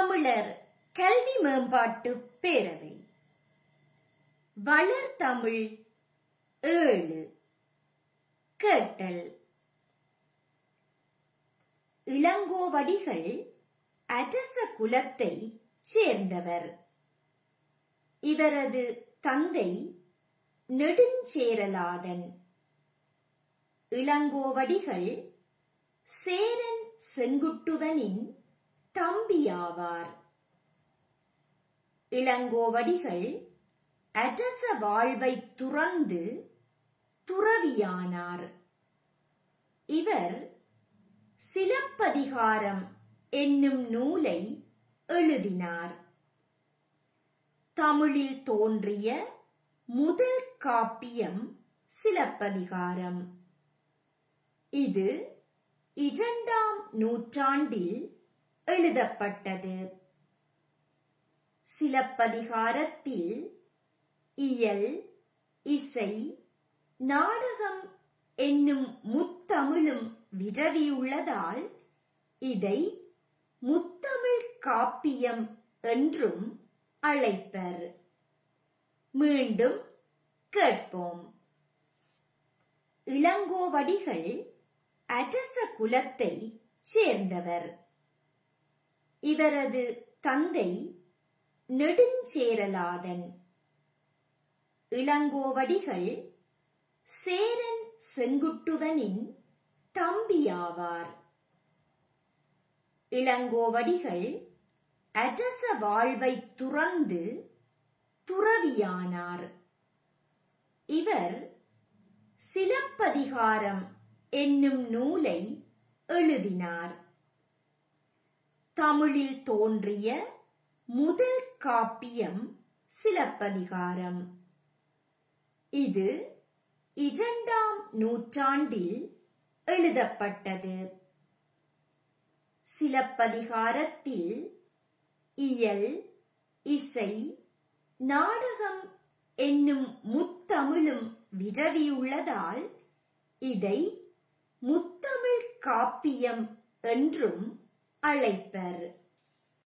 தமிழர் கல்வி மேம்பாட்டு பேரவை வளர்தமிழ் ஏழு கேட்டல் இளங்கோவடிகள் அரச குலத்தை சேர்ந்தவர் இவரது தந்தை நெடுஞ்சேரலாதன் இளங்கோவடிகள் சேரன் செங்குட்டுவனின் தம்பியாவார் இளங்கோவடிகள் அரச வாழ்வை துறந்து துறவியானார் இவர் சிலப்பதிகாரம் என்னும் நூலை எழுதினார் தமிழில் தோன்றிய முதல் காப்பியம் சிலப்பதிகாரம் இது இரண்டாம் நூற்றாண்டில் எழுதப்பட்டது சிலப்பதிகாரத்தில் இயல் இசை நாடகம் என்னும் முத்தமிழும் விரவியுள்ளதால் இதை முத்தமிழ் காப்பியம் என்றும் அழைப்பர் மீண்டும் கேட்போம் இளங்கோவடிகள் அரச குலத்தை சேர்ந்தவர் இவரது தந்தை நெடுஞ்சேரலாதன் இளங்கோவடிகள் சேரன் செங்குட்டுவனின் தம்பியாவார் இளங்கோவடிகள் அரச வாழ்வை துறந்து துறவியானார் இவர் சிலப்பதிகாரம் என்னும் நூலை எழுதினார் தமிழில் தோன்றிய முதல் காப்பியம் சிலப்பதிகாரம் இது இரண்டாம் நூற்றாண்டில் எழுதப்பட்டது சிலப்பதிகாரத்தில் இயல் இசை நாடகம் என்னும் முத்தமிழும் விரவியுள்ளதால் இதை முத்தமிழ் காப்பியம் என்றும் அழைப்பர்